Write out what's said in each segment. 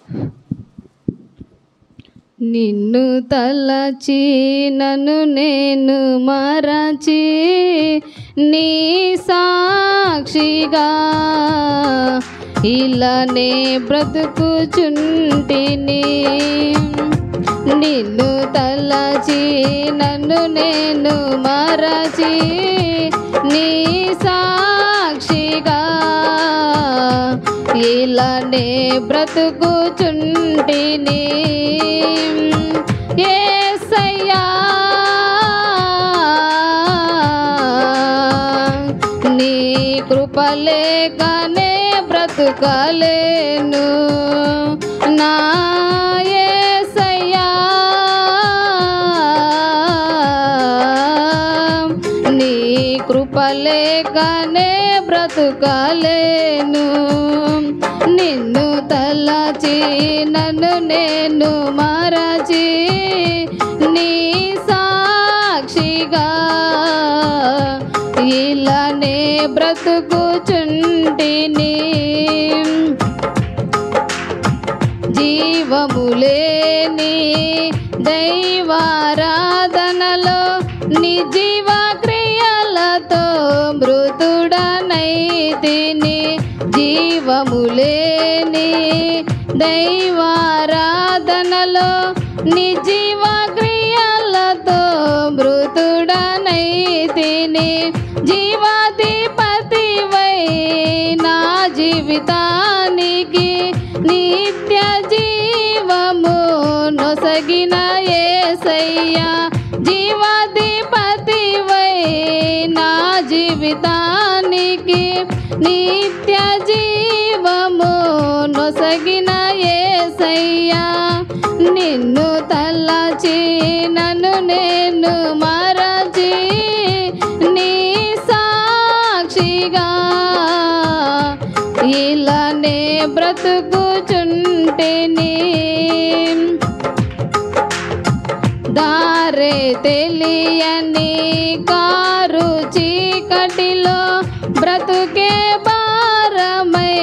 నిన్ను తలచి నన్ను నేను మరచి నీ సాక్షిగా ఇలానే బ్రతుకుచుంటిని నిన్ను తలచి నన్ను నేను మరచి నీ సాక్షిగా ఇలానే బ్రతుకుచుంటిని ఏసయ్యా నీ కృపలేకనే బ్రతుకలేను నా యేసయ్యా నీ కృపలేకనే బ్రతుకలేను నిన్ను తలచి నన్ను నేను మరచి నీ సాక్షిగా ఇలానే బ్రతుకుచుంటిని జీవములేని దైవారాధనలో నిజీవ క్రియలతో మృతుడనైతిని జీవములేని దైవారాధనలో నిజీవ క్రియలతో మృతుడనైతిని జీవాధిపతివై నా జీవితానికి నిత్య జీవము నొసగిన ఏసయ్యా జీవాధిపతివై నా జీవితానికి నిత్య జీవము నొసగిన ఏసయ్యా నిన్ను తలచి నన్ను నేను మరచి నీ సాక్షిగా ఇలానే బ్రతుకుచుంటిని దారే తెలియని కారు చీకటిలో బ్రతుకే భారమై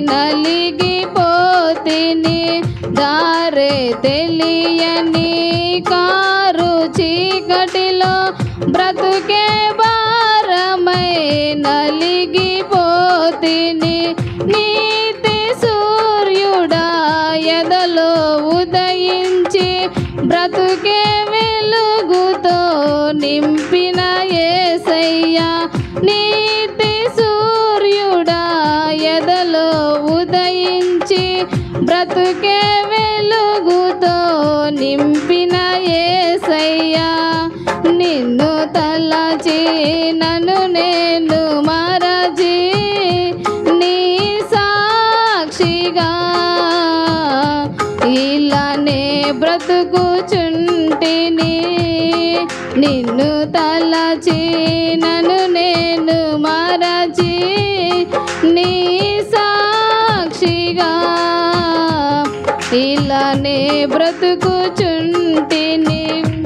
నలిగిపోతిని దారే తెలియని కారు చీకటిలో బ్రతుకే భారమై నలిగిపోతిని నీతి సూర్యుడా ఎదలో ఉదయించి బ్రతుకే వెలుగుతో నింపిన ఏసయ్యా నీతి సూర్యుడా ఎదలో ఉదయించి బ్రతుకే వెలుగుతో నింపిన ఏసయ్యా నిన్ను తలచి నన్ను నేను మరచి నీ సాక్షిగా ఇలానే బ్రతుకుచుంటిని నిన్ను తలచి నన్ను నేను మరచి నీ సాక్షిగా ఇలానే బ్రతుకుచుంటిని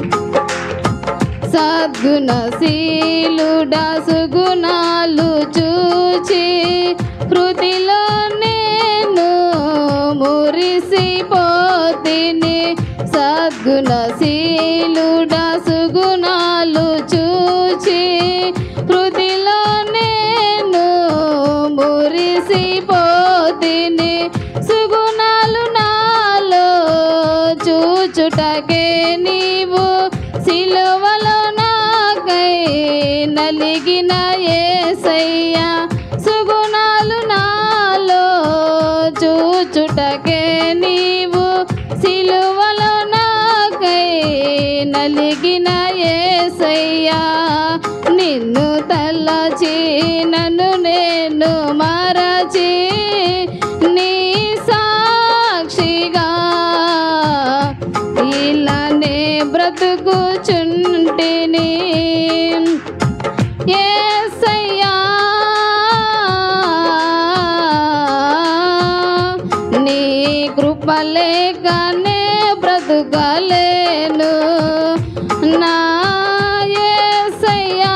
సద్గుణశీలుడా సుగుణాలు చూచి హృదిలో నేను మురిసిపోతిని సద్గుణశీలుడా సుగుణాలు చూచి హృదిలో నేను మురిసిపోతిని సుగుణాలు నాలో చూచుటకే నీవు సిలువలో నాకై నలిగిన ఏసయ్యా సుగుణాలు నాలో చూచుటకే నీవు సిలువలో నాకై నలిగిన ఏసయ్యా నిన్ను తలచి నన్ను నేను మరచి నీ సాక్షిగా ఇలానే బ్రతుకుచుంటిని ఏసయ్యా నీ కృపలేకనే బ్రతుకలేను నా ఏసయ్యా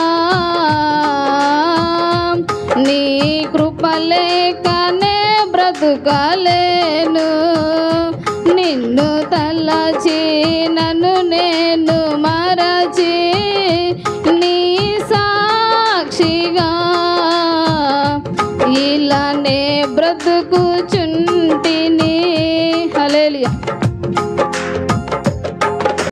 నీ కృపలేకనే బ్రతుకు బ్రతుకాలేను నిన్ను తలచి నన్ను నేను మరచి నీ సాక్షిగా ఇలానే బ్రతుకుచుంటిని హలేలియా